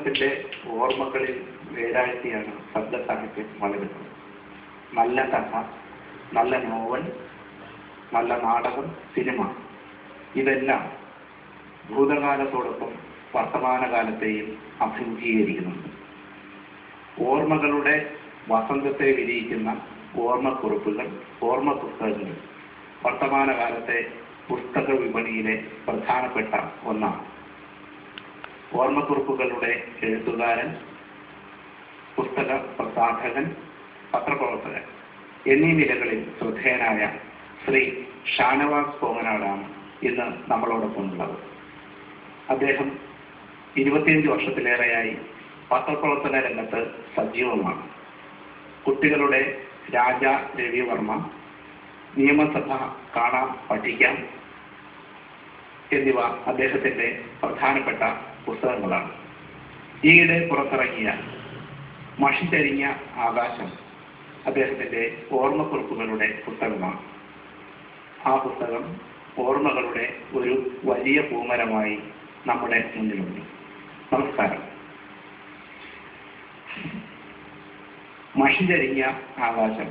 കേരളത്തിന്റെ ഓർമ്മകളിൽ വേരാഴ്ത്തിയാണ് ശബ്ദ സാഹിത്യം വളരുന്നത് നല്ല കഥ നല്ല നോവൽ നല്ല നാടകം സിനിമ ഇതെല്ലാം ഭൂതകാലത്തോടൊപ്പം വർത്തമാനകാലത്തെയും അഭിമുഖീകരിക്കുന്നുണ്ട് ഓർമ്മകളുടെ വസന്തത്തെ വിരിയിക്കുന്ന ഓർമ്മക്കുറിപ്പുകൾ ഓർമ്മ പുസ്തകങ്ങൾ വർത്തമാനകാലത്തെ പുസ്തക വിപണിയിലെ പ്രധാനപ്പെട്ട ഒന്നാണ് ഓർമ്മക്കുറിപ്പുകളുടെ എഴുത്തുകാരൻ പുസ്തക പ്രസാധകൻ പത്രപ്രവർത്തകൻ എന്നീ നിലകളിൽ ശ്രദ്ധേയനായ ശ്രീ ഷാനവാസ് കോമനാടാണ് ഇന്ന് നമ്മളോടൊപ്പം ഉള്ളത് അദ്ദേഹം ഇരുപത്തിയഞ്ച് വർഷത്തിലേറെയായി പത്രപ്രവർത്തന രംഗത്ത് സജീവമാണ് കുട്ടികളുടെ രാജ രവിവർമ്മ നിയമസഭ കാണാം പഠിക്കാം എന്നിവ അദ്ദേഹത്തിന്റെ പ്രധാനപ്പെട്ട പുസ്തകങ്ങളാണ് ഈയിടെ പുറത്തിറങ്ങിയ മഷിചരിഞ്ഞ ആകാശം അദ്ദേഹത്തിന്റെ ഓർമ്മക്കുറിപ്പുകളുടെ പുസ്തകമാണ് ആ പുസ്തകം ഓർമ്മകളുടെ ഒരു വലിയ പൂമരമായി നമ്മുടെ മുന്നിലുണ്ട് നമസ്കാരം മഷിചരിഞ്ഞ ആകാശം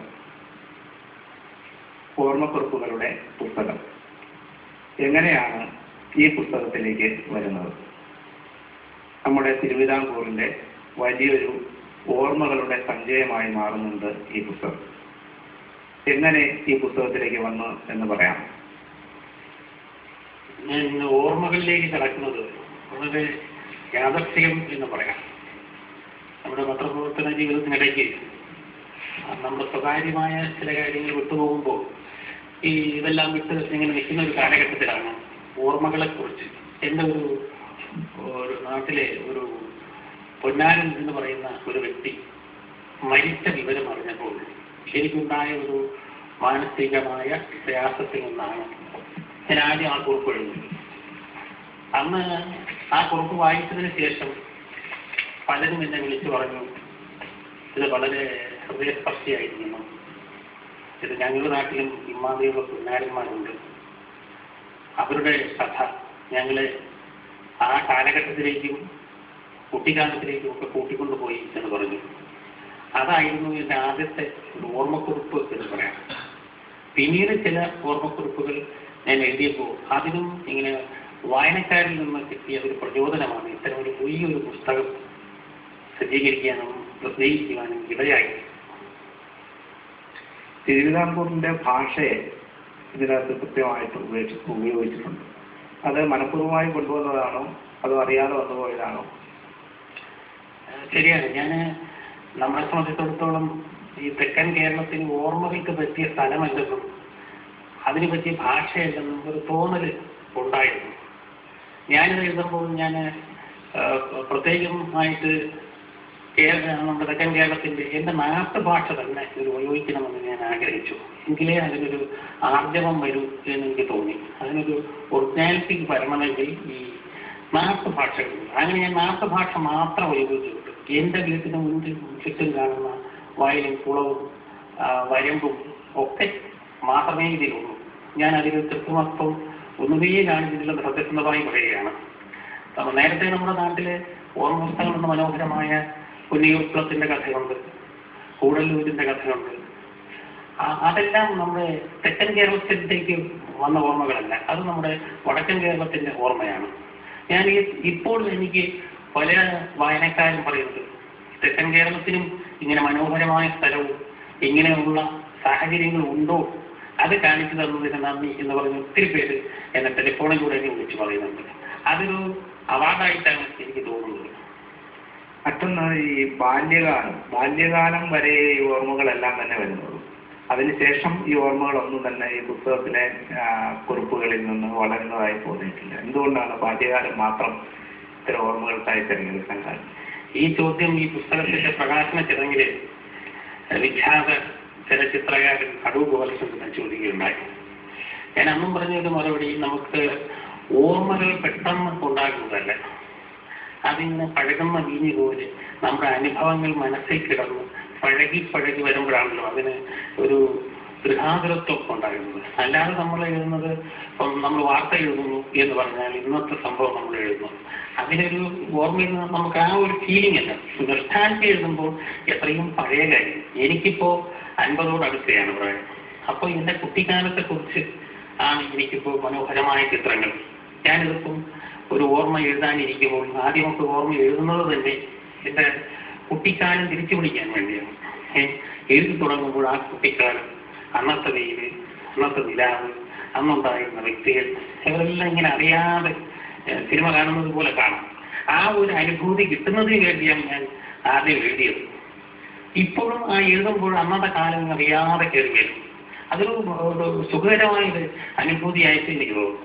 ഓർമ്മക്കുറിപ്പുകളുടെ പുസ്തകം എങ്ങനെയാണ് ഈ പുസ്തകത്തിലേക്ക് വരുന്നത് നമ്മുടെ തിരുവിതാംകൂറിന്റെ വലിയൊരു ഓർമ്മകളുടെ സഞ്ചയമായി മാറുന്നുണ്ട് ഈ പുസ്തകം എങ്ങനെ ഈ പുസ്തകത്തിലേക്ക് വന്നു എന്ന് പറയാം ഞാൻ ഇന്ന് ഓർമ്മകളിലേക്ക് കടക്കുന്നത് വളരെ യാദർശികം എന്ന് പറയാം നമ്മുടെ പത്രപ്രവർത്തന ജീവിതത്തിനിടയ്ക്ക് ആ, നമ്മുടെ സ്വകാര്യമായ ചില കാര്യങ്ങൾ വിട്ടുപോകുമ്പോൾ ഈ ഇതെല്ലാം വിട്ട് ഇങ്ങനെ നിൽക്കുന്ന ഒരു കാലഘട്ടത്തിലാണ് ഓർമ്മകളെക്കുറിച്ച് എൻ്റെ ഒരു ഒരു നാട്ടിലെ ഒരു പൊന്നാരൻ എന്ന് പറയുന്ന ഒരു വ്യക്തി മരിച്ച വിവരം അറിഞ്ഞപ്പോൾ എനിക്കുണ്ടായ ഒരു മാനസികമായ പ്രയാസത്തിൽ നിന്നാണ് ഞാൻ ആദ്യം ആ കുറിപ്പ് എഴുതുന്നത് അന്ന് ആ കുറിപ്പ് വായിച്ചതിന് ശേഷം പലരും എന്നെ വിളിച്ചു പറഞ്ഞു ഇത് വളരെ ഹൃദയസ്പർശിയായിരിക്കുന്നു ഇത് ഞങ്ങളുടെ നാട്ടിലും ഇമ്മാതിരിയുള്ള പുന്നാരന്മാരുണ്ട് അവരുടെ കഥ ഞങ്ങളെ ആ കാലഘട്ടത്തിലേക്കും കുട്ടിക്കാലത്തിലേക്കും ഒക്കെ കൂട്ടിക്കൊണ്ടുപോയി എന്ന് പറഞ്ഞു അതായിരുന്നു എൻ്റെ ആദ്യത്തെ ഒരു ഓർമ്മക്കുറിപ്പ് എന്ന് പറയാം പിന്നീട് ചില ഓർമ്മക്കുറിപ്പുകൾ ഞാൻ എഴുതിയപ്പോൾ അതിനും ഇങ്ങനെ വായനക്കാരിൽ നിന്ന് കിട്ടിയ ഒരു പ്രചോദനമാണ് ഇത്തരം ഒരു വലിയൊരു പുസ്തകം സജ്ജീകരിക്കാനും പ്രസിദ്ധീകരിക്കുവാനും ഇടയായി തിരുവിതാംകൂറിന്റെ ഭാഷയെ ഇതിനകത്ത് കൃത്യമായിട്ട് ഉപയോഗിച്ച് ഉപയോഗിച്ചിട്ടുണ്ട് അത് മനഃപൂർവ്വമായി കൊണ്ടുവന്നതാണോ അതോ അറിയാതെ വന്നുപോയതാണോ ശരിയാണ് ഞാൻ നമ്മളെ സംബന്ധിച്ചിടത്തോളം ഈ തെക്കൻ കേരളത്തിന് ഓർമ്മകൾക്ക് പറ്റിയ സ്ഥലമല്ലെന്നും അതിന് പറ്റിയ ഭാഷയല്ലെന്നും ഒരു തോന്നൽ ഉണ്ടായിരുന്നു ഞാനിത് എഴുതുമ്പോൾ ഞാൻ പ്രത്യേകമായിട്ട് കേരള നമ്മുടെ തെക്കൻ കേരളത്തിന്റെ എൻ്റെ നാട്ടുഭാഷ തന്നെ ഇത് ഉപയോഗിക്കണമെന്ന് ഞാൻ ആഗ്രഹിച്ചു എങ്കിലേ അതിനൊരു ആർജവം വരൂ എന്ന് എനിക്ക് തോന്നി അതിനൊരു ഒറിജിനാലിറ്റി വരണമെങ്കിൽ ഈ നാട്ടുഭാഷകൾ അങ്ങനെ ഞാൻ നാട്ടുഭാഷ മാത്രം ഉപയോഗിച്ചിട്ടുണ്ട് എൻ്റെ വീട്ടിന് മുന്നിൽ ചുറ്റും കാണുന്ന വയലും കുളവും ആ, വരമ്പും ഒക്കെ മാത്രമേ ഇതിലുള്ളൂ ഞാൻ അതിൽ കൃത്രിമത്വം ഒന്നുമേ കാണിച്ചിട്ടുള്ള സത്യസന്ധമായി പറയുകയാണ് അപ്പൊ നേരത്തെ നമ്മുടെ നാട്ടിലെ ഓർമ്മ പുസ്തകങ്ങളുടെ മനോഹരമായ പുന്നിയുക്ലത്തിന്റെ കഥയുണ്ട് കൂടല്ലൂരിന്റെ കഥയുണ്ട് ആ- അതെല്ലാം നമ്മുടെ തെക്കൻ കേരളത്തിലേക്ക് വന്ന ഓർമ്മകളല്ല അത് നമ്മുടെ വടക്കൻ കേരളത്തിന്റെ ഓർമ്മയാണ് ഞാൻ ഈ ഇപ്പോൾ എനിക്ക് പല വായനക്കാരും പറയുന്നത് തെക്കൻ കേരളത്തിനും ഇങ്ങനെ മനോഹരമായ സ്ഥലവും ഇങ്ങനെയുള്ള സാഹചര്യങ്ങൾ ഉണ്ടോ അത് കാണിച്ചു തന്നതിന് നന്ദി എന്ന് പറഞ്ഞ് ഒത്തിരി പേര് എന്നെ ടെലിഫോണിലൂടെ എന്നെ വിളിച്ച് പറയുന്നുണ്ട് അതൊരു അവാർഡായിട്ടാണ് എനിക്ക് തോന്നുന്നത് മറ്റൊന്ന് ഈ ബാല്യകാലം ബാല്യകാലം വരെ ഈ ഓർമ്മകളെല്ലാം തന്നെ വരുന്നുള്ളൂ അതിനുശേഷം ഈ ഓർമ്മകളൊന്നും തന്നെ ഈ പുസ്തകത്തിലെ ആ, കുറിപ്പുകളിൽ നിന്ന് വളരുന്നതായി തോന്നിയിട്ടില്ല എന്തുകൊണ്ടാണ് ബാല്യകാലം മാത്രം ഇത്തരം ഓർമ്മകൾക്കായി തിരഞ്ഞെടുക്കാൻ കാരണം ഈ ചോദ്യം ഈ പുസ്തകത്തിന്റെ പ്രകാശന ചടങ്ങില് വിഖ്യാത ചലച്ചിത്രകാരൻ അടൂർ ഗോപാലകൃഷ്ണൻ ചോദിക്കുകയുണ്ടായി ഞാൻ അന്നും പറഞ്ഞ ഒരു മറുപടി നമുക്ക് ഓർമ്മകൾ പെട്ടെന്ന് ഉണ്ടാകുന്നതല്ല അതിങ്ങനെ പഴകുന്ന വീഞ്ഞു പോലെ നമ്മുടെ അനുഭവങ്ങൾ മനസ്സിൽ കിടന്ന് പഴകി പഴകി വരുമ്പോഴാണല്ലോ അതിന് ഒരു ഗൃഹാതുരത്വം ഉണ്ടായിരുന്നത് അല്ലാതെ നമ്മൾ എഴുതുന്നത് ഇപ്പം നമ്മൾ വാർത്ത എഴുതുന്നു എന്ന് പറഞ്ഞാൽ ഇന്നത്തെ സംഭവം നമ്മൾ എഴുതുന്നു അതിനൊരു ഓർമ്മയിൽ നിന്ന് നമുക്ക് ആ ഒരു ഫീലിംഗ് അല്ല നൊസ്റ്റാൾജി എഴുതുമ്പോൾ എത്രയും പഴയ കാര്യം എനിക്കിപ്പോ അൻപതോട് അടുക്കുകയാണ് പ്രായം അപ്പോൾ എൻ്റെ കുട്ടിക്കാലത്തെ കുറിച്ച് ആണ് എനിക്കിപ്പോൾ മനോഹരമായ ചിത്രങ്ങൾ ഞാനിതിപ്പം ഒരു ഓർമ്മ എഴുതാനിരിക്കുമ്പോൾ ആദ്യമൊക്കെ ഓർമ്മ എഴുതുന്നത് തന്നെ എൻ്റെ കുട്ടിക്കാലം തിരിച്ചു പിടിക്കാൻ വേണ്ടിയാണ് ഏ, എഴുതി തുടങ്ങുമ്പോൾ ആ കുട്ടിക്കാലം അന്നത്തെ വെയില് അന്നത്തെ നിലാവ് അന്നുണ്ടായിരുന്ന വ്യക്തികൾ ഇവരെല്ലാം ഇങ്ങനെ അറിയാതെ ഏ, സിനിമ കാണുന്നത് പോലെ കാണാം ആ ഒരു അനുഭൂതി കിട്ടുന്നതിന് വേണ്ടിയാണ് ഞാൻ ആദ്യം എഴുതിയത് ഇപ്പോഴും ആ എഴുതുമ്പോൾ അന്നത്തെ കാലം അറിയാതെ കയറി വരും അതൊരു ഒരു സുഖകരമായ ഒരു അനുഭൂതിയായിട്ട് എനിക്ക് തോന്നുന്നു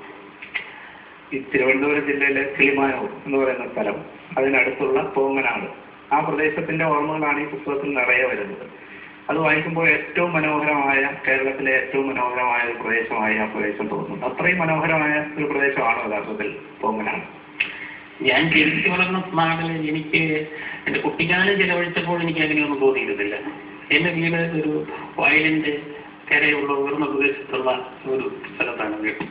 ഈ തിരുവനന്തപുരം ജില്ലയിലെ കിളിമാനൂർ എന്ന് പറയുന്ന സ്ഥലം അതിനടുത്തുള്ള പോങ്ങനാട് ആ പ്രദേശത്തിന്റെ ഓർമ്മകളാണ് ഈ പുസ്തകത്തിൽ നിറയെ വരുന്നത് അത് വായിക്കുമ്പോൾ ഏറ്റവും മനോഹരമായ കേരളത്തിലെ ഏറ്റവും മനോഹരമായ ഒരു പ്രദേശമായി ആ പ്രദേശം തോന്നുന്നു അത്രയും മനോഹരമായ ഒരു പ്രദേശമാണ് യഥാർത്ഥത്തിൽ പോങ്ങനാട് ഞാൻ ജനിച്ചു വളർന്ന നാട്ടിൽ എനിക്ക് എന്റെ കുട്ടിക്കാലം ചെലവഴിച്ചപ്പോൾ എനിക്ക് അങ്ങനെയൊന്നും തോന്നിയിരുന്നില്ല എന്റെ വീട് ഒരു വയലിന്റെ കരയുള്ള ഉയർന്ന പ്രദേശത്തുള്ള ഒരു സ്ഥലത്താണ് വീട്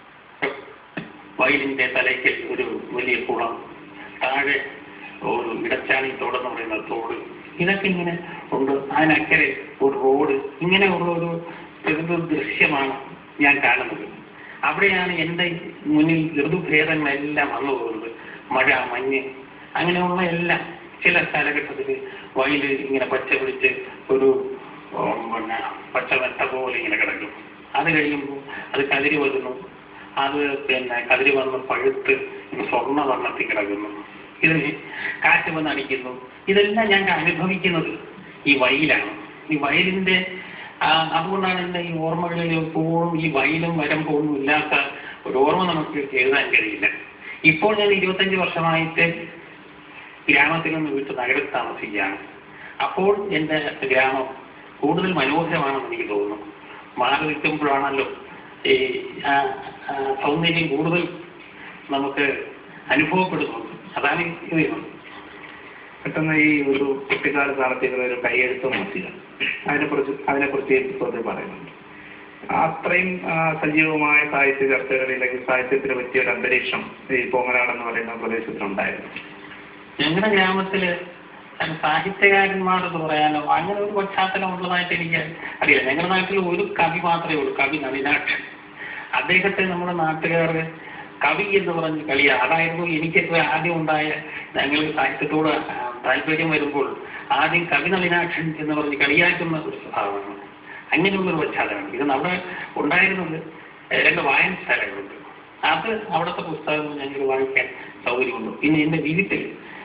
വയലിന്റെ തലയ്ക്കൽ ഒരു വലിയ കുളം താഴെ ഒരു ഇടച്ചാണി തോടെന്ന് പറയുന്ന തോട് ഇതൊക്കെ ഇങ്ങനെ ഉണ്ട് അതിനക്കരെ ഒരു റോഡ് ഇങ്ങനെയുള്ള ഒരു പ്രകൃതി ദൃശ്യമാണ് ഞാൻ കാണുന്നത് അവിടെയാണ് എൻ്റെ മുന്നിൽ ഋതുഭേദങ്ങളെല്ലാം വന്നു പോകുന്നത് മഴ മഞ്ഞ് അങ്ങനെയുള്ള എല്ലാം ചില കാലഘട്ടത്തിൽ വയല് ഇങ്ങനെ പച്ച പിടിച്ച് ഒരു ഉം, പിന്നെ പച്ച വെട്ട പോലെ ഇങ്ങനെ കിടക്കും അത് കഴിയുമ്പോൾ അത് കതിരി വരുന്നു അത് പിന്നെ കതിരി വന്ന് പഴുത്ത് സ്വർണ്ണ വർണ്ണത്തിൽ കിടക്കുന്നു ഇത് കാറ്റ് വന്ന് അടിക്കുന്നു ഇതെല്ലാം ഞാൻ അനുഭവിക്കുന്നത് ഈ വയലാണ് ഈ വയലിന്റെ ആ, അതുകൊണ്ടാണ് എൻ്റെ ഈ ഓർമ്മകളിൽ എപ്പോഴും ഈ വയലും വരമ്പൊന്നും ഇല്ലാത്ത ഒരു ഓർമ്മ നമുക്ക് എഴുതാൻ കഴിയില്ല ഇപ്പോൾ ഞാൻ ഇരുപത്തഞ്ച് വർഷമായിട്ട് ഗ്രാമത്തിൽ നിന്ന് വിട്ട് നഗരത്തിൽ താമസിക്കുകയാണ് അപ്പോൾ എൻ്റെ ഗ്രാമം കൂടുതൽ മനോഹരമാണെന്ന് എനിക്ക് തോന്നുന്നു മാറി നിൽക്കുമ്പോഴാണല്ലോ ഈ ആ, ആ, സൗന്ദര്യം കൂടുതൽ നമുക്ക് അനുഭവപ്പെടുന്നത് അതാണ് ഇത് ചെയ്യുന്നത് പെട്ടെന്ന് ഈ ഒരു കുട്ടിക്കാലത്ത് നടത്തിയിരുന്ന ഒരു കൈയെഴുത്ത് മാസിക അതിനെക്കുറിച്ച് അതിനെക്കുറിച്ച് ഈ പുസ്തകത്തിൽ പറയുന്നുണ്ട് അത്രയും ആ, സജീവമായ സാഹിത്യ ചർച്ചകളിൽ അല്ലെങ്കിൽ സാഹിത്യത്തിന് പറ്റിയ ഒരു അന്തരീക്ഷം ഈ പോങ്ങനാട് എന്ന് പറയുന്ന പ്രദേശത്തിനുണ്ടായിരുന്നു ഞങ്ങളുടെ ഗ്രാമത്തില് സാഹിത്യകാരന്മാർ എന്ന് പറയാനോ അങ്ങനെ ഒരു പശ്ചാത്തലം ഉള്ളതായിട്ട് എനിക്ക് അറിയില്ല ഞങ്ങളുടെ നാട്ടിൽ ഒരു കവി മാത്രമേ ഉള്ളൂ കവി നളിനാക്ഷൻ അദ്ദേഹത്തെ നമ്മുടെ നാട്ടുകാർ കവി എന്ന് പറഞ്ഞ് കളിയാ അതായിരുന്നു എനിക്കൊക്കെ ആദ്യം ഉണ്ടായ ഞങ്ങൾ സാഹിത്യത്തോട് ആ, താല്പര്യം വരുമ്പോൾ ആദ്യം കവി നളിനാക്ഷൻ എന്ന് പറഞ്ഞ് കളിയാക്കുന്ന ഒരു സ്വഭാവമാണ് അങ്ങനെയുള്ള ഒരു പശ്ചാത്തലമാണ് ഇത് നമ്മുടെ ഉണ്ടായിരുന്നത് ഏഹ്, രണ്ട് വായനശാലകളുണ്ട് അത് അവിടുത്തെ പുസ്തകങ്ങൾ ഞങ്ങൾക്ക് വായിക്കാൻ സൗകര്യമുണ്ട് പിന്നെ എൻ്റെ വീട്ടിൽ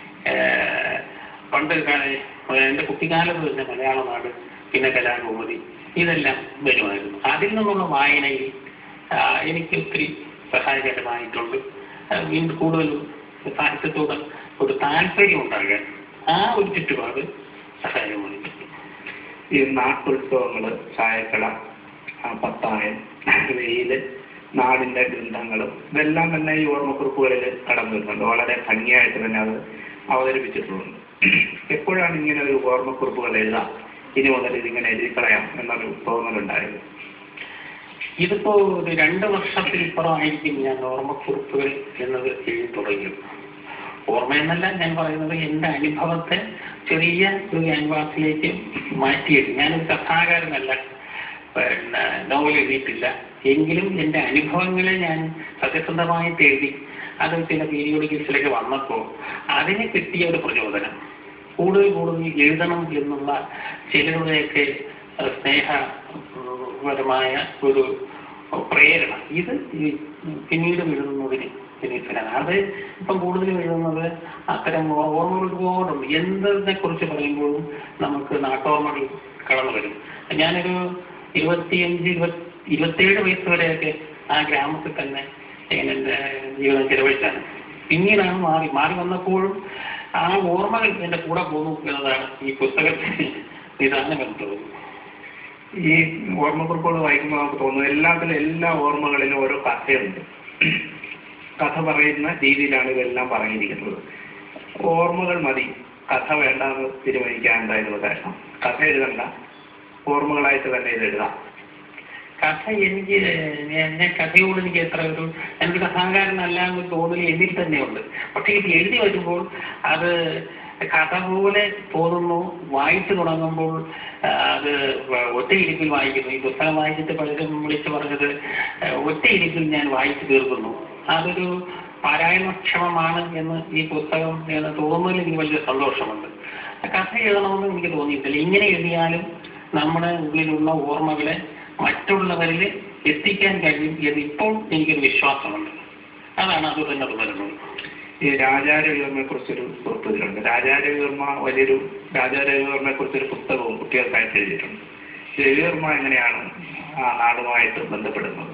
ഏഹ്, പണ്ട് കാ- എൻ്റെ കുട്ടിക്കാലത്ത് തന്നെ മലയാള നാട് പിന്നെ കലാകൗമുദി ഇതെല്ലാം വരുമായിരുന്നു അതിൽ നിന്നുള്ള വായനയിൽ ആ, എനിക്ക് ഒത്തിരി സഹായകരമായിട്ടുണ്ട് ആ, വീണ്ടും കൂടുതൽ സാഹിത്യത്തോട് ഒരു താല്പര്യം ഉണ്ടാകാൻ ആ ഒരു ചുറ്റുപാട് സഹായകമായിട്ടുണ്ട് ഈ നാട്ടുത്സവങ്ങള് ചായക്കട ആ, പത്തായം വെയില് നാടിന്റെ ഗ്രന്ഥങ്ങളും ഇതെല്ലാം തന്നെ ഈ ഓർമ്മക്കുറിപ്പുകളിൽ കടന്നു വരുന്നുണ്ട് വളരെ ഭംഗിയായിട്ട് തന്നെ അത് അവതരിപ്പിച്ചിട്ടുണ്ട് എപ്പോഴാണ് ഇങ്ങനെ ഒരു ഓർമ്മക്കുറിപ്പുകൾ എഴുതാം ഇനി മുതൽ ഇതിങ്ങനെ എഴുതിക്കളയാം എന്നൊരു തോന്നലുണ്ടായത് ഇതിപ്പോ ഒരു രണ്ട് വർഷത്തിൽ ഇപ്പുറമായിരിക്കും ഞാൻ ഓർമ്മക്കുറിപ്പുകൾ എന്നത് എഴുതി തുടങ്ങിയത് ഓർമ്മയെന്നല്ല ഞാൻ പറയുന്നത് എൻ്റെ അനുഭവത്തെ ചെറിയ ഒരു ക്യാൻവാസിലേക്ക് മാറ്റിയിട്ട് ഞാനൊരു കഥാകാരനല്ല പിന്നെ നോവൽ എഴുതിയിട്ടില്ല എങ്കിലും എൻ്റെ അനുഭവങ്ങളെ ഞാൻ സത്യസന്ധമായിട്ട് എഴുതി അത് ചില പീരിയോഡിക്കൽസിലേക്ക് വന്നപ്പോൾ അതിന് കിട്ടിയ ഒരു പ്രചോദനം കൂടുതൽ കൂടുതൽ എഴുതണം എന്നുള്ള ചിലരുടെയൊക്കെ അഹ് സ്നേഹപരമായ ഒരു പ്രേരണ ഇത് ഈ പിന്നീട് എഴുതുന്നതിന് പിന്നീടാണ് അത് ഇപ്പം കൂടുതൽ എഴുതുന്നത് അത്തരം ഓ- ഓർമ്മകൾ ഒരുപാടുണ്ട് എന്തിനെ കുറിച്ച് പറയുമ്പോഴും നമുക്ക് നാട്ടോർമ്മകൾ കടന്നു വരും ഞാനൊരു ഇരുപത്തിയഞ്ച് ഇരുപത്തി ഇരുപത്തേഴ് വയസ്സ് വരെയൊക്കെ ആ ഗ്രാമത്തിൽ തന്നെ ഞാൻ എൻ്റെ ജീവിതം ചെലവഴിച്ചാണ് പിന്നീടാണ് മാറി മാറി വന്നപ്പോഴും ആ ഓർമ്മകൾ എൻ്റെ കൂടെ പോന്നു എന്നതാണ് ഈ പുസ്തകത്തിന് നിദാനം എന്ന് തോന്നുന്നു ഈ ഓർമ്മക്കുറിപ്പുകൾ വായിക്കുമ്പോൾ നമുക്ക് തോന്നുന്നു എല്ലാത്തിലും എല്ലാ ഓർമ്മകളിലും ഓരോ കഥയുണ്ട് കഥ പറയുന്ന രീതിയിലാണ് ഇതെല്ലാം പറഞ്ഞിരിക്കുന്നത് ഓർമ്മകൾ മതി കഥ വേണ്ടാന്ന് തീരുമാനിക്കാൻ എന്തായിരുന്നു കാരണം കഥ എഴുതണ്ട ഓർമ്മകളായിട്ട് തന്നെ ഇത് എഴുതാം കഥ എനിക്ക് ഞാൻ ഞാൻ കഥയോട് എനിക്ക് എത്ര ഒരു എനിക്ക് കഥാകാരനല്ല എന്ന് തോന്നൽ എന്നിൽ തന്നെയുണ്ട് പക്ഷേ ഇത് എഴുതി വരുമ്പോൾ അത് കഥ പോലെ തോന്നുന്നു വായിച്ചു തുടങ്ങുമ്പോൾ ആ, അത് വ- ഒറ്റയിരിപ്പിൽ വായിക്കുന്നു ഈ പുസ്തകം വായിച്ചിട്ട് പലരും വിളിച്ചു പറഞ്ഞത് ആ, ഒറ്റയിരിപ്പിൽ ഞാൻ വായിച്ചു തീർക്കുന്നു അതൊരു പാരായണക്ഷമമാണ് എന്ന് ഈ പുസ്തകം എന്ന് തോന്നുന്നതിൽ എനിക്ക് വലിയ സന്തോഷമുണ്ട് കഥ എഴുതണമെന്ന് എനിക്ക് തോന്നിയിട്ടില്ല ഇങ്ങനെ എഴുതിയാലും നമ്മുടെ ഉള്ളിലുള്ള ഓർമ്മകളെ മറ്റുള്ളവരിൽ എത്തിക്കാൻ കഴിയും എന്ന് ഇപ്പോൾ എനിക്കൊരു വിശ്വാസമുണ്ട് അതാണ് അത് തന്നെ തുടരുന്നത് ഈ രാജാരവിവർമ്മയെ കുറിച്ചൊരു കുറിപ്പ് ഇതിലുണ്ട് രാജാരവിവർമ്മ വലിയൊരു രാജാരവിവർമ്മയെ കുറിച്ചൊരു പുസ്തകവും കുട്ടികൾക്കായിട്ട് എഴുതിയിട്ടുണ്ട് രവിവർമ്മ എങ്ങനെയാണ് ആ നാടുമായിട്ട് ബന്ധപ്പെടുന്നത്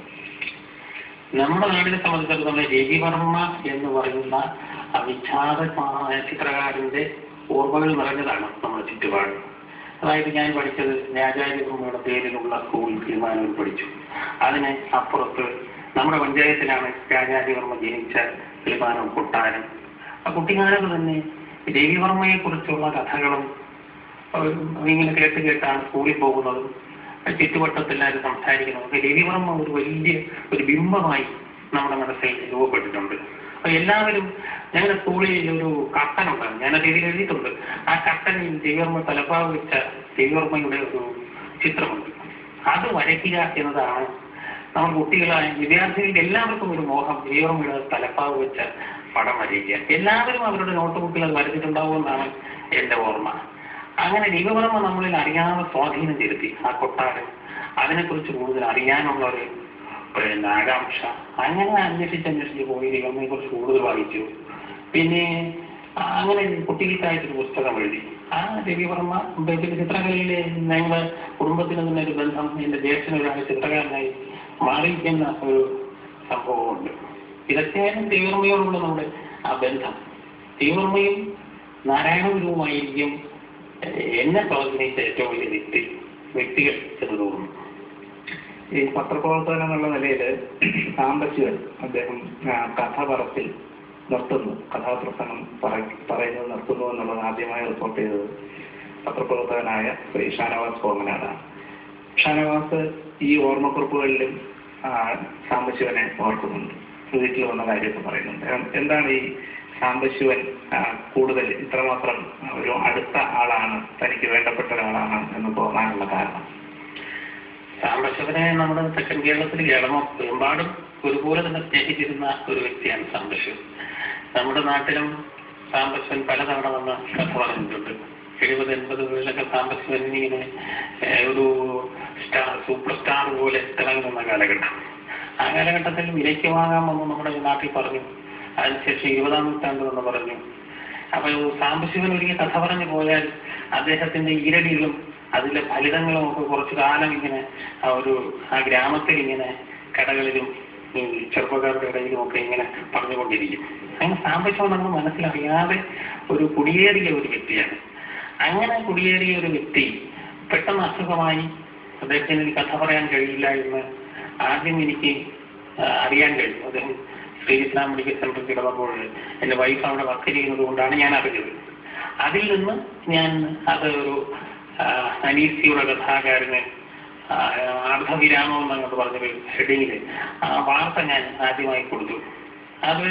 നമ്മുടെ നാടിനെ സംബന്ധിച്ചിടത്തോളം രവിവർമ്മ എന്ന് പറയുന്ന ആ വിഖ്യാതമായ ചിത്രകാരന്റെ ഓർമ്മകൾ നിറഞ്ഞതാണ് നമ്മുടെ ചുറ്റുപാട് അതായത് ഞാൻ പഠിച്ചത് രാജാരവിവർമ്മയുടെ പേരിലുള്ള സ്കൂൾ കിളിമാനൂർ പഠിച്ചു അതിന് അപ്പുറത്ത് നമ്മുടെ പഞ്ചായത്തിലാണ് രാജാരവിവർമ്മ ജനിച്ച കിളിമാനൂർ കൊട്ടാരം ആ കുട്ടിക്കാലത്ത് തന്നെ രവിവർമ്മയെ കുറിച്ചുള്ള കഥകളും ഏഹ് ഇങ്ങനെ കേട്ട് കേട്ടാണ് സ്കൂളിൽ പോകുന്നതും ചുറ്റുവട്ടത്തെല്ലാവരും സംസാരിക്കുന്നതും രവിവർമ്മ ഒരു വലിയ ഒരു ബിംബമായി നമ്മുടെ മനസ്സിൽ രൂപപ്പെട്ടിട്ടുണ്ട് അപ്പൊ എല്ലാവരും ഞങ്ങളുടെ സ്കൂളിൽ ഒരു കട്ടൻ ഉണ്ടാകും ഞാനത് ഇതിൽ എഴുതിയിട്ടുണ്ട് ആ കട്ടനിൽ രവിവർമ്മ തലപ്പാവ് വെച്ച രവിവർമ്മയുടെ ഒരു ചിത്രമുണ്ട് അത് വരയ്ക്കുക എന്നതാണ് നമ്മൾ കുട്ടികളായ വിദ്യാർത്ഥികളുടെ എല്ലാവർക്കും ഒരു മോഹം രവിവർമ്മയുടെ തലപ്പാവ് വെച്ച പടം വരയ്ക്കുക എല്ലാവരും അവരുടെ നോട്ട് ബുക്കിൽ അത് വരച്ചിട്ടുണ്ടാവുമെന്നാണ് എന്റെ ഓർമ്മ അങ്ങനെ രവിവർമ്മ നമ്മളിൽ അറിയാതെ സ്വാധീനം ചെലുത്തി ആ കൊട്ടാരം അതിനെക്കുറിച്ച് കൂടുതൽ അറിയാനുള്ള ഒരു പിന്നെ ആകാംക്ഷ അങ്ങനെ അന്വേഷിച്ച് അന്വേഷിച്ച് പോയി രവിവർമ്മയെ കുറിച്ച് കൂടുതൽ വായിച്ചു പിന്നെ ആ, അങ്ങനെ കുട്ടികൾക്കായിട്ടൊരു പുസ്തകം എഴുതി ആ രവിവർമ്മ പിന്നെ ചിത്രകലയിലെ ഞങ്ങളുടെ കുടുംബത്തിന് തന്നെ ഒരു ബന്ധം എന്റെ ജ്യേഷ്ഠനൊരാൾ ചിത്രകാരനായി മാറിയിരിക്കുന്ന ഒരു സംഭവമുണ്ട് ഇതൊക്കെയാണ് രവിവർമ്മയോടുള്ള നമ്മുടെ ആ ബന്ധം രവിവർമ്മയും നാരായണഗുരുവുമായിരിക്കും എ- എന്നെ സ്വാധീനിച്ച ഏറ്റവും വലിയ വ്യക്തി വ്യക്തികൾ എന്ന് തോന്നുന്നു ഈ പത്രപ്രവർത്തകൻ എന്നുള്ള നിലയിൽ സാമ്പശിവൻ അദ്ദേഹം ആ, കഥ പറച്ചിൽ നിർത്തുന്നു കഥാപ്രസംഗം പറ- പറയുന്നത് നിർത്തുന്നു എന്നുള്ളത് ആദ്യമായി റിപ്പോർട്ട് ചെയ്തത് പത്രപ്രവർത്തകനായ ശ്രീ ഷാനവാസ് കോമനാടാണ് ഷാനവാസ് ഈ ഓർമ്മക്കുറിപ്പുകളിലും ആ, സാംബശിവനെ ഓർക്കുന്നുണ്ട് വീട്ടിൽ വന്ന കാര്യമൊക്കെ പറയുന്നുണ്ട് എ- എന്താണ് ഈ സാംബശിവൻ ആ, കൂടുതൽ ഇത്രമാത്രം ഒരു അടുത്ത ആളാണ് തനിക്ക് വേണ്ടപ്പെട്ട ഒരാളാണ് എന്ന് തോന്നാനുള്ള കാരണം സാംബശിവനെ നമ്മുടെ തെക്കൻ കേരളത്തിൽ കേരളം ഒരുപാടും ഒരുപോലെ തന്നെ സ്നേഹിച്ചിരുന്ന ഒരു വ്യക്തിയാണ് സാംബശിവൻ നമ്മുടെ നാട്ടിലും സാംബശിവൻ പലതവണ വന്ന കഥ പറഞ്ഞിട്ടുണ്ട് എഴുപത് എൺപതുകളിലൊക്കെ സാംബശിവൻ ഇങ്ങനെ ഏഹ്, ഒരു സ്റ്റാർ സൂപ്പർ സ്റ്റാർ പോലെ തിളങ്ങി നിന്ന കാലഘട്ടം ആ കാലഘട്ടത്തിൽ വിലയ്ക്ക് വാങ്ങാമെന്ന് നമ്മുടെ നാട്ടിൽ പറഞ്ഞു അതിനുശേഷം ഇരുപതാം നൂറ്റാണ്ട് എന്ന് പറഞ്ഞു അപ്പൊ സാംബശിവൻ ഒരിക്കൽ കഥ പറഞ്ഞു പോയാൽ അദ്ദേഹത്തിന്റെ ഈരടികളും അതിലെ ഫലിതങ്ങളും ഒക്കെ കുറച്ചു കാലം ഇങ്ങനെ ആ ഒരു ആ ഗ്രാമത്തിൽ ഇങ്ങനെ കടകളിലും ഈ ചെറുപ്പക്കാരുടെ ഇടയിലും ഒക്കെ ഇങ്ങനെ പറഞ്ഞുകൊണ്ടിരിക്കും അങ്ങനെ സാമ്പശിവൻ നമ്മൾ മനസ്സിലറിയാതെ ഒരു കുടിയേറിയ ഒരു വ്യക്തിയാണ് അങ്ങനെ കുടിയേറിയ ഒരു വ്യക്തി പെട്ടെന്ന് അസുഖമായി അദ്ദേഹത്തിന് ഇനി കഥ പറയാൻ കഴിയില്ല എന്ന് ആദ്യം എനിക്ക് ആ, അറിയാൻ കഴിഞ്ഞു അദ്ദേഹം ശ്രീ ഇസ്ലാം മെഡിക്കൽ സെന്ററിൽ കിടന്നപ്പോൾ എൻ്റെ വൈഫ് അവിടെ വർക്ക് ചെയ്യുന്നത് കൊണ്ടാണ് ഞാൻ അറിഞ്ഞത് അതിൽ നിന്ന് ഞാൻ അത് ഒരു ആ, അനീസിയുടെ കഥാകാരന് ആ, അർദ്ധവിരാമം എന്നങ്ങോട്ട് പറഞ്ഞൊരു ഹെഡിങ്ങിൽ ആ വാർത്ത ഞാൻ ആദ്യമായി കൊടുത്തു അത്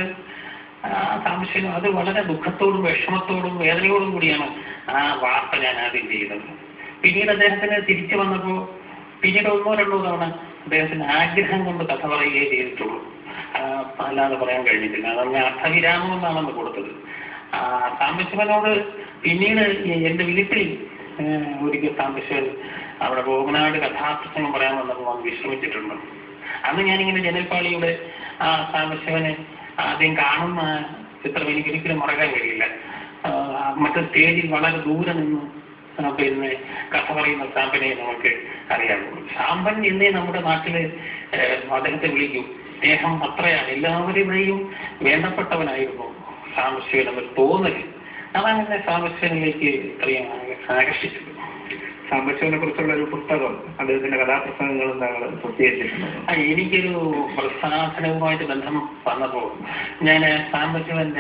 ആ സംശയം അത് വളരെ ദുഃഖത്തോടും വിഷമത്തോടും വേദനയോടും കൂടിയാണ് ആ വാർത്ത ഞാൻ ആദ്യം ചെയ്യുന്നത് പിന്നീട് അദ്ദേഹത്തിന് തിരിച്ചു വന്നപ്പോൾ പിന്നീട് ഒന്നോ രണ്ടോ തവണ അദ്ദേഹത്തിന് ആഗ്രഹം കൊണ്ട് കഥ പറയുകയേ ചെയ്തിട്ടുള്ളൂ ആ, അല്ലാതെ പറയാൻ കഴിഞ്ഞിട്ടില്ല അതങ്ങനെ അർത്ഥവിരാമം എന്നാണ് കൊടുത്തത് ആ, സാംബശിവനോട് പിന്നീട് ഈ എന്റെ വീട്ടിൽ ഏഹ്, ഒരിക്കൽ സാംബശിവൻ അവിടെ ഗോപനാട് കഥാപ്രസംഗം പറയാൻ വന്നപ്പോൾ വന്ന് വിശ്രമിച്ചിട്ടുണ്ട് അന്ന് ഞാനിങ്ങനെ ജനൽപ്പാളിയുടെ ആ സാംബശിവനെ ആദ്യം കാണുന്ന ചിത്രം എനിക്ക് ഒരിക്കലും മറക്കാൻ കഴിയില്ല ആ, മറ്റേ സ്റ്റേജിൽ വളരെ ദൂരെ നിന്ന് ആ, പിന്നെ കഥ പറയുന്ന സാമ്പനെ നമുക്ക് അറിയാവുള്ളൂ സാമ്പൻ എന്നേ നമ്മുടെ നാട്ടില് ഏഹ്, അദ്ദേഹത്തെ വിളിക്കും അദ്ദേഹം അത്രയാണ് എല്ലാവരുടെയും വേണ്ടപ്പെട്ടവനായിരുന്നു സാംബശിവൻ എന്നൊരു തോന്നല് അതാണ് എന്നെ സാംബശിവനിലേക്ക് ഇത്രയും ആക- ആകർഷിച്ചത് സാമ്പശിവനെ കുറിച്ചുള്ള ഒരു പുസ്തകം അദ്ദേഹത്തിന്റെ കഥാപ്രസംഗങ്ങളും താങ്കൾ പ്രസിദ്ധീകരിച്ചിട്ടുണ്ട് ആ, എനിക്കൊരു പ്രസാധനവുമായിട്ട് ബന്ധം വന്നപ്പോൾ ഞാൻ സാംബശിവന്റെ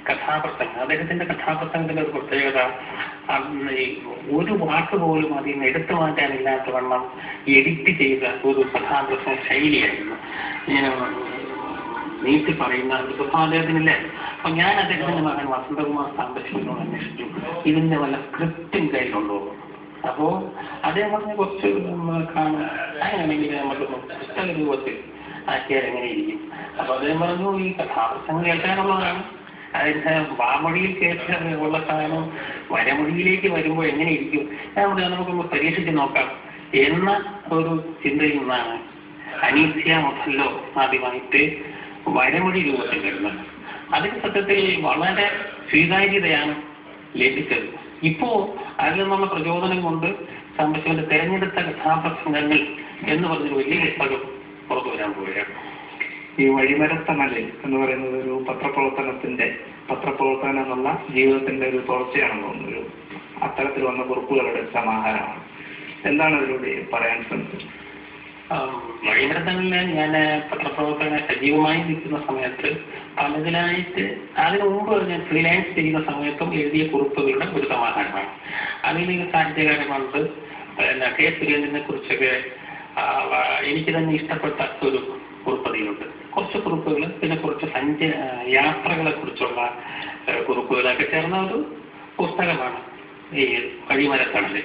കഥാപ്രസംഗം അദ്ദേഹത്തിന്റെ കഥാപ്രസംഗത്തിന്റെ ഒരു പ്രത്യേകത അന്ന് ഈ ഒരു വാക്ക് പോലും അതിൽ നിന്ന് എടുത്തു മാറ്റാനില്ലാത്ത വണ്ണം എഡിറ്റ് ചെയ്ത ഒരു കഥാപ്രസംഗ ശൈലിയായിരുന്നു ഇങ്ങനെ നീട്ടി പറയുന്ന ഒരു സ്വഭാവം അദ്ദേഹത്തിനില്ലേ അപ്പൊ ഞാൻ അദ്ദേഹത്തിന്റെ മകൻ വസന്തകുമാർ സാമ്പശിവനോട് അന്വേഷിച്ചു ഇതിന്റെ വല്ല സ്ക്രിപ്റ്റും കയ്യിലുണ്ടോ അപ്പോ അദ്ദേഹം പറഞ്ഞ കുറച്ച് നമ്മൾ കാണും അങ്ങനെയാണെങ്കിൽ നമുക്ക് പുസ്തക രൂപത്തിൽ ആക്കിയാൽ എങ്ങനെയിരിക്കും അപ്പൊ അദ്ദേഹം പറഞ്ഞു ഈ കഥാപ്രസംഗം കേൾക്കാനുള്ളതാണ് അതിന്റെ വാമൊഴിയിൽ കേട്ട് ഉള്ള സാധനം വരമൊഴിയിലേക്ക് വരുമ്പോൾ എങ്ങനെയിരിക്കും ഞാൻ പറഞ്ഞു നമുക്കൊന്ന് പരീക്ഷിച്ച് നോക്കാം എന്ന ഒരു ചിന്തയിൽ നിന്നാണ് അനീസ്യ മുതല്ലോ ആദ്യമായിട്ട് വരമൊഴി രൂപത്തിൽ വരുന്നത് അതിന് സത്യത്തിൽ വളരെ സ്വീകാര്യതയാണ് ലഭിച്ചത് ഇപ്പോ അതിൽ നിന്നുള്ള പ്രചോദനം കൊണ്ട് സാമ്പശിവന്റെ തെരഞ്ഞെടുത്ത കഥാപ്രസംഗങ്ങൾ എന്ന് പറഞ്ഞൊരു വലിയ പുസ്തകം പുറത്തു വരാൻ പോവുകയാണ് ഈ വഴിമരത്തണലിൽ എന്ന് പറയുന്നത് ഒരു പത്രപ്രവർത്തനത്തിന്റെ പത്രപ്രവർത്തനം എന്നുള്ള ജീവിതത്തിന്റെ ഒരു തുടർച്ചയാണെന്ന് തോന്നുന്നു ഒരു അത്തരത്തിൽ വന്ന കുറിപ്പുകളുടെ സമാഹാരമാണ് എന്താണ് അതിലൂടെ പറയാൻ ശ്രമിച്ചത് വഴിമരത്തങ്ങളിൽ ഞാൻ പത്രപ്രവർത്തന സജീവമായി നിൽക്കുന്ന സമയത്ത് പലതിലായിട്ട് അതിനു മുമ്പ് ഞാൻ ഫ്രീലാൻസ് ചെയ്യുന്ന സമയത്തും എഴുതിയ കുറിപ്പുകളുടെ ഒരു സമാഹാരമാണ് അതിൽ സാഹിത്യകാരനുണ്ട് പിന്നെ കെ സുരേന്ദ്രനെ കുറിച്ചൊക്കെ ആ, വ- എനിക്ക് തന്നെ ഇഷ്ടപ്പെട്ട ഒരു കുറിപ്പതിയുണ്ട് കുറച്ച് കുറിപ്പുകൾ പിന്നെ കുറച്ച് സഞ്ച യാത്രകളെ കുറിച്ചുള്ള കുറിപ്പുകളൊക്കെ ചേർന്ന ഒരു പുസ്തകമാണ് ഈ വഴിമരത്തണല്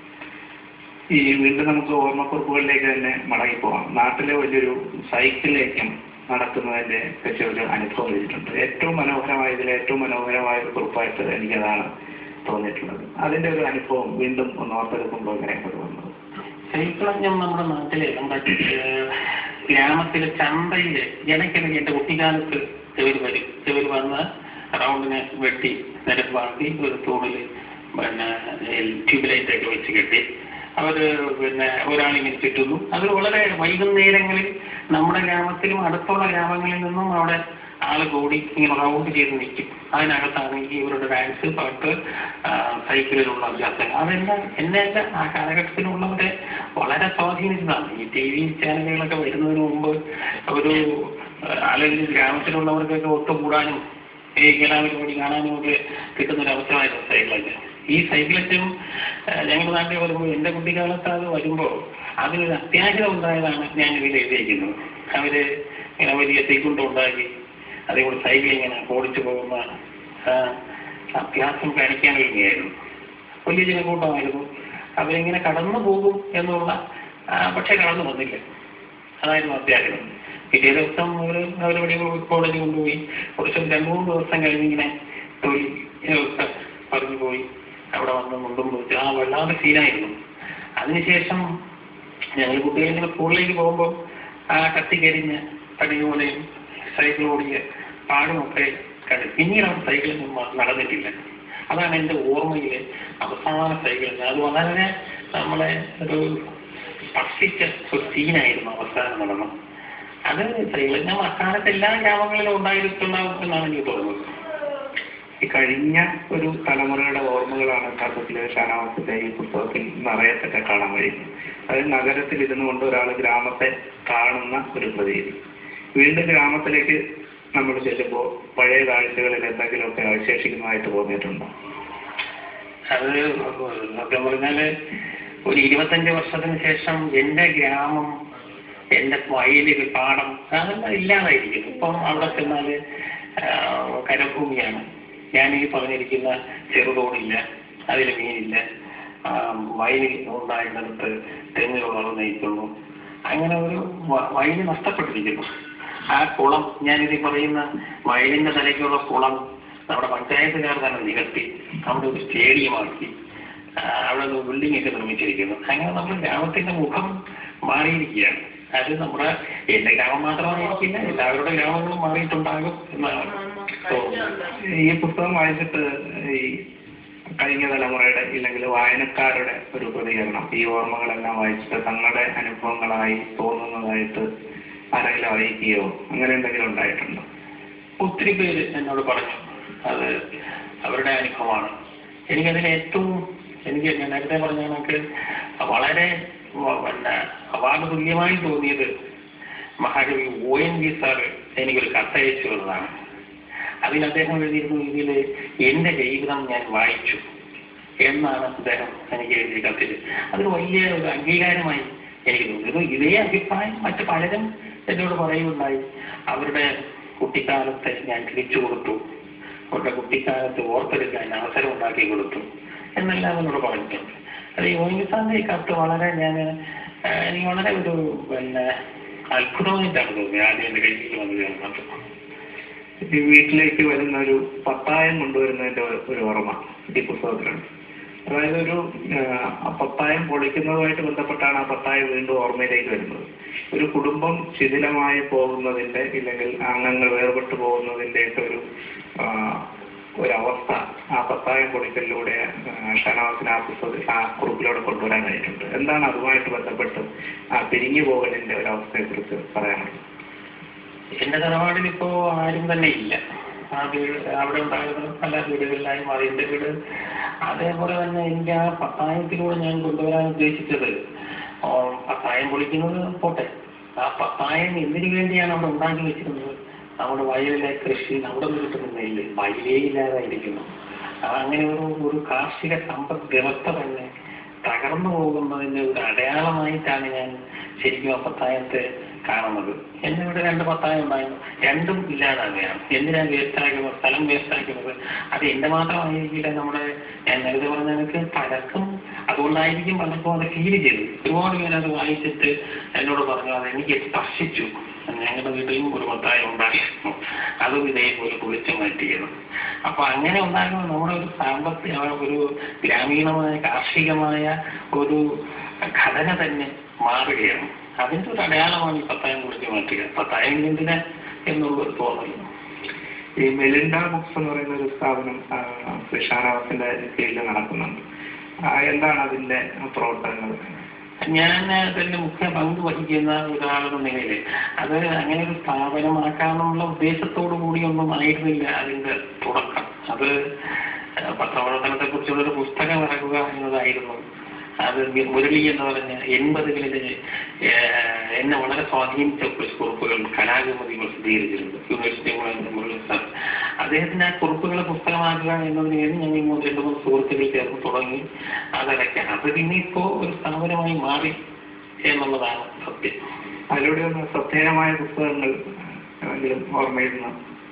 ഈ വീണ്ടും നമുക്ക് ഓർമ്മക്കുറിപ്പുകളിലേക്ക് തന്നെ മടങ്ങി പോവാം നാട്ടിലെ വലിയൊരു സൈക്കിളിലേക്കും നടക്കുന്നതിന്റെ ഒക്കെ ഒരു അനുഭവം ചെയ്തിട്ടുണ്ട് ഏറ്റവും മനോഹരമായ ഇതിലെ ഏറ്റവും മനോഹരമായ ഒരു കുറിപ്പായിട്ട് എനിക്കതാണ് തോന്നിയിട്ടുള്ളത് അതിന്റെ ഒരു അനുഭവം വീണ്ടും ഒന്ന് ഓർത്തെടുക്കുമ്പോൾ എങ്ങനെയാണ് തോന്നുന്നത് സൈക്കിളഞ്ഞം നമ്മുടെ നാട്ടിലെ നമ്മുടെ ഏഹ്, ഗ്രാമത്തിലെ ചന്തയില് ഇടയ്ക്കിടയ്ക്ക് എന്റെ കുട്ടിക്കാലത്ത് ഇവർ വരും ഇവർ വന്ന് റൗണ്ടിനെ വെട്ടി നിരപ്പാക്കി ഒരു തൂണില് പിന്നെ ട്യൂബ്ലൈറ്റ് ഒക്കെ വെച്ച് കെട്ടി അവര് പിന്നെ ഒരാളിങ്ങനെ ചുറ്റുന്നു അത് വളരെ വൈകുന്നേരങ്ങളിൽ നമ്മുടെ ഗ്രാമത്തിലും അടുത്തുള്ള ഗ്രാമങ്ങളിൽ നിന്നും അവിടെ ആള് കൂടി ഇങ്ങനെ റൗണ്ട് ചെയ്ത് നിൽക്കും അതിനകത്താണെങ്കിൽ ഇവരുടെ ഡാൻസ് പാട്ട് ആ, സൈക്കിളിലുള്ള അഭ്യാസങ്ങൾ അതെല്ലാം എന്നെല്ലാം ആ കാലഘട്ടത്തിലുള്ളവരെ വളരെ സ്വാധീനിച്ചതാണ് ഈ ടി വി ചാനലുകളൊക്കെ വരുന്നതിന് മുമ്പ് ഒരു ആ, അല്ലെങ്കിൽ ഗ്രാമത്തിലുള്ളവർക്കൊക്കെ ഒത്തുകൂടാനും ഈ കലാപരിപാടി കാണാനും ഒക്കെ കിട്ടുന്ന ഒരു അവസരമായിരുന്നു സൈക്കിളൊക്കെ ഈ സൈക്കിളൊക്കെയും ഞങ്ങളുടെ നാട്ടിൽ വരുമ്പോൾ എൻ്റെ കുട്ടിക്കാലത്ത് അത് വരുമ്പോൾ അതിനൊരു അത്യാഹിതം ഉണ്ടായതാണ് ഞാൻ ഇതിൽ എഴുതിയിരിക്കുന്നത് അവര് ഇങ്ങനെ വലിയ തീക്കുണ്ടം ഉണ്ടാക്കി അതേപോലെ സൈക്കിൾ ഇങ്ങനെ ഓടിച്ചു പോകുന്ന ആ, അഭ്യാസം കാണിക്കാൻ വേണ്ടിയായിരുന്നു വലിയ ജനക്കൂട്ടമായിരുന്നു അവരിങ്ങനെ കടന്നു പോകും എന്നുള്ള ആ, പക്ഷെ കടന്നു വന്നില്ല അതായിരുന്നു അത്യാഗ്രഹം പിറ്റേ ദിവസം അവർ അവരുടെ കോളേജിൽ കൊണ്ടുപോയി കുറച്ച് രണ്ട് മൂന്ന് ദിവസം കഴിഞ്ഞ് ഇങ്ങനെ തൊഴിൽ ഒക്കെ പറഞ്ഞു പോയി അവിടെ വന്ന് മുണ്ടും പോയി ആ വല്ലാതെ സീനായിരുന്നു അതിനുശേഷം ഞങ്ങൾ കുട്ടികൾ ഇങ്ങനെ സ്കൂളിലേക്ക് പോകുമ്പോൾ ആ കത്തിക്കരിഞ്ഞ പടിയോടെയും സൈക്കിൾ ഓടിയ പാടുമൊക്കെ കണ്ടു പിന്നീട് അവർ സൈക്കിളിൽ നടന്നിട്ടില്ല അതാണ് എൻ്റെ ഓർമ്മയിലെ അവസാന സൈക്കിൾ അത് വളരെ നമ്മളെ ഒരു സ്പർശിച്ച ഒരു സീനായിരുന്നു അവസാനം നടന്നത് അത് സൈക്കിൾ ഞാൻ അക്കാലത്ത് എല്ലാ ഗ്രാമങ്ങളിലും ഉണ്ടായിട്ടുണ്ടാവും എന്നാണ് എനിക്ക് തോന്നുന്നത് ഈ കഴിഞ്ഞ ഒരു തലമുറയുടെ ഓർമ്മകളാണ് യഥാർത്ഥത്തിൽ ഷാനാവാസത്തെ ഈ പുസ്തകത്തിൽ നിറയത്തൊക്കെ കാണാൻ കഴിയും അതായത് നഗരത്തിൽ ഇരുന്നു കൊണ്ട് ഒരാൾ ഗ്രാമത്തെ കാണുന്ന ഒരു പ്രതീതി വീണ്ടും ഗ്രാമത്തിലേക്ക് നമ്മൾ ചെല്ലുമ്പോൾ പഴയ കാഴ്ചകളിൽ എന്തെങ്കിലുമൊക്കെ അവശേഷിക്കുന്നതായിട്ട് തോന്നിയിട്ടുണ്ടോ അത് സത്യം പറഞ്ഞാല് ഒരു ഇരുപത്തഞ്ച് വർഷത്തിന് ശേഷം എന്റെ ഗ്രാമം എന്റെ വയലുകൾ പാടം അതെല്ലാം ഇല്ലാതായിരിക്കും ഇപ്പം അവിടെ ചെന്നാല് ആ, കരഭൂമിയാണ് ഞാൻ ഈ പറഞ്ഞിരിക്കുന്ന ചെറുതോടില്ല അതിൽ മീനില്ല ആ, വയലിൽ ഉണ്ടായിരുന്നിടത്ത് തെങ്ങുകൾ വളർന്നിരിക്കുന്നു അങ്ങനെ ഒരു വ- വയല് നഷ്ടപ്പെട്ടിരിക്കുന്നു ആ കുളം ഞാനിത് പറയുന്ന വയലിന്റെ തലയ്ക്കുള്ള കുളം നമ്മുടെ പഞ്ചായത്തുകാർ തന്നെ നികത്തി അവിടെ ഒരു സ്റ്റേഡിയമാക്കി ആ, അവിടെ ഒരു ബിൽഡിംഗ് ഒക്കെ നിർമ്മിച്ചിരിക്കുന്നു അങ്ങനെ നമ്മുടെ ഗ്രാമത്തിന്റെ മുഖം മാറിയിരിക്കുകയാണ് അത് നമ്മുടെ എന്റെ ഗ്രാമം മാത്രമായിരിക്കില്ല എല്ലാവരുടെ ഗ്രാമങ്ങളും മാറിയിട്ടുണ്ടാകും എന്നാണ് തോന്നുന്നത് ഈ പുസ്തകം വായിച്ചിട്ട് ഈ കഴിഞ്ഞ തലമുറയുടെ ഇല്ലെങ്കിൽ വായനക്കാരുടെ ഒരു പ്രതികരണം ഈ ഓർമ്മകളെല്ലാം വായിച്ചിട്ട് തങ്ങളുടെ അനുഭവങ്ങളായി തോന്നുന്നതായിട്ട് ആരെങ്കിലും അറിയിക്കുകയോ അങ്ങനെ എന്തെങ്കിലും ഉണ്ടായിട്ടുണ്ടോ ഒത്തിരി പേര് എന്നോട് പറഞ്ഞു അത് അവരുടെ അനുഭവമാണ് എനിക്കതിൽ ഏറ്റവും എനിക്ക് ഞാൻ നേരത്തെ പറഞ്ഞ കണക്ക് വളരെ വ- പിന്നെ അവാർഡ് തുല്യമായി തോന്നിയത് മഹാകവി ഒ എൻ വി സാറ് എനിക്കൊരു കത്തയച്ചു എന്നതാണ് അതിൽ അദ്ദേഹം എഴുതിയിരുന്നു ഇതിൽ എന്റെ ജീവിതം ഞാൻ വായിച്ചു എന്നാണ് അദ്ദേഹം എനിക്ക് എഴുതിയ കത്തിൽ അതൊരു വലിയ ഒരു അംഗീകാരമായി എനിക്ക് തോന്നുന്നു ഇത് ഇതേ അഭിപ്രായം മറ്റു പലരും എന്നോട് പറയുകയുണ്ടായി അവരുടെ കുട്ടിക്കാലത്തെ ഞാൻ തിരിച്ചു കൊടുത്തു അവരുടെ കുട്ടിക്കാലത്ത് ഓർത്തെടുക്കാൻ അവസരം ഉണ്ടാക്കി കൊടുത്തു എന്നെല്ലാം എന്നോട് പറഞ്ഞിട്ടുണ്ട് അത് യോനിസാന്റെ ഈ കത്ത് വളരെ ഞാൻ എനിക്ക് വളരെ ഒരു പിന്നെ അത്ഭുതമായിട്ടാണ് തോന്നിയത് ആദ്യം എൻ്റെ കയ്യിൽ വന്നത് കാണുന്നത് ഈ വീട്ടിലേക്ക് വരുന്ന ഒരു പത്തായം കൊണ്ടുവരുന്നതിന്റെ ഒരു- ഒരു ഓർമ്മ ഈ പുസ്തകത്തിലുണ്ട് അതായത് ഒരു ആ പത്തായം പൊളിക്കുന്നതുമായിട്ട് ബന്ധപ്പെട്ടാണ് ആ പത്തായം വീണ്ടും ഓർമ്മയിലേക്ക് വരുന്നത് ഒരു കുടുംബം ശിഥിലമായി പോകുന്നതിന്റെ ഇല്ലെങ്കിൽ അംഗങ്ങൾ വേർപെട്ടു പോകുന്നതിന്റെ ഒക്കെ ഒരു ആ, ഒരവസ്ഥ ആ പത്തായം പൊളിക്കലിലൂടെ ആ, ഷനാസിന് ആ പുസ്തകത്തിൽ ആ കുറിപ്പിലൂടെ കൊണ്ടുവരാൻ കഴിഞ്ഞിട്ടുണ്ട് എന്താണ് അതുമായിട്ട് ബന്ധപ്പെട്ട് ആ പിരിഞ്ഞു പോകലിന്റെ ഒരവസ്ഥയെ കുറിച്ച് പറയാനുള്ളത് എന്റെ തറവാടിൽ ഇപ്പോ ആരും തന്നെ ഇല്ല ആ വീട് അവിടെ ഉണ്ടായിരുന്ന പല വീടുകളിലായി മാറി എന്റെ വീട് അതേപോലെ തന്നെ എനിക്ക് ആ പത്തായത്തിലൂടെ ഞാൻ കൊണ്ടുവരാൻ ഉദ്ദേശിച്ചത് ആ, പത്തായം പൊളിക്കുന്നത് പോട്ടെ ആ പത്തായം എന്തിനു വേണ്ടിയാണ് അവിടെ ഉണ്ടാക്കി വെച്ചിരുന്നത് നമ്മുടെ വയലിലെ കൃഷി അവിടെ നിന്ന് കിട്ടുന്ന നെല്ല് വയലേ ഇല്ലാതായിരിക്കുന്നു ആ, അങ്ങനെ ഒരു ഒരു കാർഷിക സമ്പദ് വ്യവസ്ഥ തന്നെ തകർന്നു പോകുന്നതിന്റെ ഒരു അടയാളമായിട്ടാണ് ഞാൻ ശരിക്കും ആ പത്തായത്തെ കാണുന്നത് എന്റെ ഇവിടെ രണ്ട് പത്തായം ഉണ്ടായിരുന്നു രണ്ടും ഇല്ലാതാകുകയാണ് എന്തിനാ വേസ്റ്റാക്കുന്നത് സ്ഥലം വേസ്റ്റാക്കുന്നത് അത് എന്റെ മാത്രമായിരിക്കില്ല നമ്മുടെ ഞാൻ നേരത്തെ പറഞ്ഞ എനിക്ക് പലർക്കും അതുകൊണ്ടായിരിക്കും പലർക്കും അത് ഫീൽ ചെയ്തു ഒരുപാട് പേര് അത് വായിച്ചിട്ട് എന്നോട് പറഞ്ഞു അത് എനിക്ക് സ്പർശിച്ചു ഞങ്ങളുടെ വീട്ടിലും ഒരു പത്തായം ഉണ്ടായിരുന്നു അതും ഇതേപോലെ പൊളിച്ചു മാറ്റിയത് അപ്പൊ അങ്ങനെ ഉണ്ടാകുന്ന നമ്മുടെ ഒരു സാമ്പത്തിക ഒരു ഗ്രാമീണമായ കാർഷികമായ ഒരു ഘടന തന്നെ മാറുകയാണ് അതിന്റെ ഒരു അടയാളമാണ് ഈ പത്തായം പൊളിച്ചു മാറ്റുക പത്തായം എന്തിനാ എന്നുള്ളൊരു തോന്നൽ ഈ മെലിൻഡ ബുക്സ് എന്ന് പറയുന്ന ഒരു സ്ഥാപനം ആ, ശ്രീ ഷാനവാസിന്റെ കീഴിൽ നടക്കുന്നുണ്ട് ആ, എന്താണ് അതിന്റെ പ്രവർത്തനങ്ങൾ ഞാൻ അതിന്റെ മുഖ്യ പങ്ക് വഹിക്കുന്ന ഒരാളെന്ന നിലയിൽ അത് അങ്ങനെ ഒരു സ്ഥാപനമാക്കാനുള്ള ഉദ്ദേശത്തോടു കൂടിയൊന്നും ആയിരുന്നില്ല അതിന്റെ തുടക്കം അത് പത്രപ്രവർത്തനത്തെ കുറിച്ചുള്ള ഒരു പുസ്തകം ഇറക്കുക എന്നതായിരുന്നു അത് മുരളി എന്ന് പറഞ്ഞ എൺപതുകളില് ഏഹ്, എന്നെ വളരെ സ്വാധീനിച്ച കുറച്ച് കുറിപ്പുകൾ കലാകുമതി പ്രസിദ്ധീകരിച്ചിട്ടുണ്ട് യൂണിവേഴ്സിറ്റി കോളേജിലെ മുരളി സാർ അദ്ദേഹത്തിന്റെ ആ കുറിപ്പുകളെ പുസ്തകമാക്കുക എന്നതിന് വേണ്ടി ഞങ്ങൾ ഈ മൂന്ന് രണ്ട് മൂന്ന് സുഹൃത്തുക്കൾ ചേർന്ന് തുടങ്ങി അതടയ്ക്കാൻ അത് പിന്നെ ഇപ്പോ ഒരു സ്ഥാപനമായി മാറി എന്നുള്ളതാണ് സത്യം അതിലൂടെ ഒന്ന് ശ്രദ്ധേയമായ പുസ്തകങ്ങൾ എങ്കിലും ഓർമ്മയിരുന്ന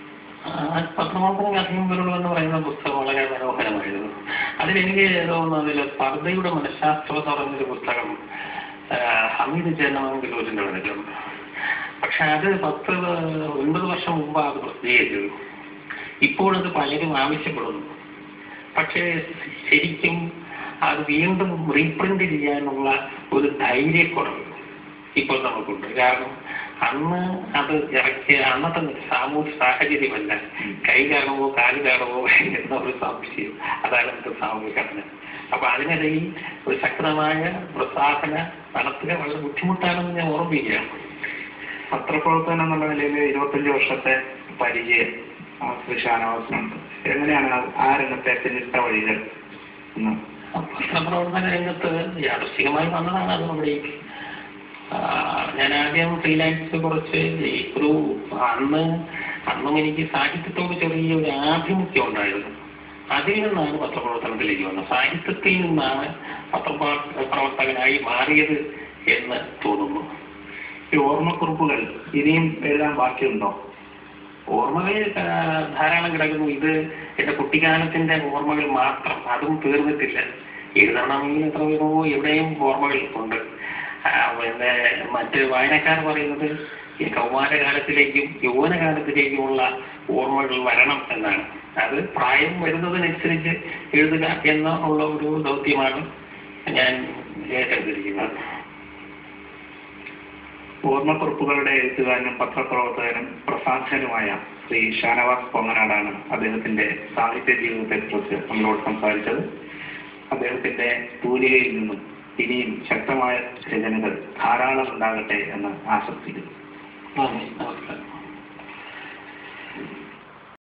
ആ പത്രമാസനം കഥയും പൊരുളും എന്ന് പറയുന്ന പുസ്തകം വളരെ മനോഹരമായിരുന്നു അതിലെനിക്ക് തോന്നുന്നു അതിൽ പർദ്ദയുടെ മനഃശാസ്ത്രം എന്ന് പറയുന്നൊരു പുസ്തകം ആ, ഹമീദ് ജനമംഗലൂരിന്റെ വന്നിട്ടുണ്ട് പക്ഷെ അത് പത്ത് ഒൻപത് വർഷം മുമ്പ് അത് പ്രസിദ്ധീകരിച്ചത് ഇപ്പോഴത് പലരും ആവശ്യപ്പെടുന്നു പക്ഷേ ശരിക്കും അത് വീണ്ടും റീപ്രിന്റ് ചെയ്യാനുള്ള ഒരു ധൈര്യക്കുറവ് ഇപ്പോൾ നമുക്കുണ്ട് കാരണം അന്ന് അത് ഇറക്കിയ അന്നത്തെ സാമൂഹ്യ സാഹചര്യമല്ല കൈ കാണുമോ കാല് കാണുമോ എന്ന ഒരു സംശയം അതാണ് ഇന്നത്തെ സാമൂഹ്യ ഘടന അപ്പൊ അതിനിടയിൽ ഒരു ശക്തമായ പ്രസാധന നടത്തുക വളരെ ബുദ്ധിമുട്ടാണെന്ന് ഞാൻ ഓർമ്മിക്കുകയാണ് പത്രപ്രവർത്തനം എന്നുള്ള നിലയിൽ ഇരുപത്തഞ്ച് വർഷത്തെ പരിചയം ആ, ശ്രീ ഷാനവാസിനുണ്ട് എങ്ങനെയാണ് ആ- ആ രംഗത്തെ പിന്നിട്ട വഴികൾ എന്ന് പത്രപ്രവർത്തന രംഗത്ത് യാദൃശികമായി വന്നതാണ് അത് അവിടേക്ക് ആ, ഞാൻ ആദ്യം ഫ്രീലാൻസ് കുറച്ച് ഈ ഒരു അന്ന് അന്നും എനിക്ക് സാഹിത്യത്തോട് ചെറിയ ഒരു ആഭിമുഖ്യം ഉണ്ടായിരുന്നു അതിൽ നിന്നാണ് പത്രപ്രവർത്തനത്തിലേക്ക് വന്നത് സാഹിത്യത്തിൽ നിന്നാണ് പത്രപ്രവർത്തകനായി മാറിയത് എന്ന് തോന്നുന്നു ഈ ഓർമ്മക്കുറിപ്പുകൾ ഇനിയും എഴുതാൻ ബാക്കിയുണ്ടോ ഓർമ്മകൾ ആ, ധാരാളം കിടക്കുന്നു ഇത് എന്റെ കുട്ടിക്കാലത്തിന്റെ ഓർമ്മകൾ മാത്രം അതും തീർന്നിട്ടില്ല എഴുതണമെങ്കിൽ എത്ര വേണമോ എവിടെയും ഓർമ്മകൾ ഉണ്ട് ആ, പിന്നെ മറ്റ് വായനക്കാർ പറയുന്നത് ഈ കൗമാരകാലത്തിലേക്കും യൗവനകാലത്തിലേക്കുമുള്ള ഓർമ്മകൾ വരണം എന്നാണ് അത് പ്രായം വരുന്നതിനനുസരിച്ച് എഴുതുക എന്ന ഉള്ള ഒരു ദൗത്യമാണ് ഞാൻ ഏറ്റെടുത്തിരിക്കുന്നത് ഓർമ്മക്കുറിപ്പുകളുടെ എഴുത്തുകാരനും പത്രപ്രവർത്തകനും പ്രസാധകനുമായ ശ്രീ ഷാനവാസ് പൊങ്ങനാടാണ് അദ്ദേഹത്തിന്റെ സാഹിത്യ ജീവിതത്തെക്കുറിച്ച് നമ്മളോട് സംസാരിച്ചത് അദ്ദേഹത്തിന്റെ തൂലികയിൽ നിന്നും ഇനിയും ശക്തമായ രചനകൾ ധാരാളം ഉണ്ടാകട്ടെ എന്ന് ആശംസിക്കുന്നു നന്ദി നമസ്കാരം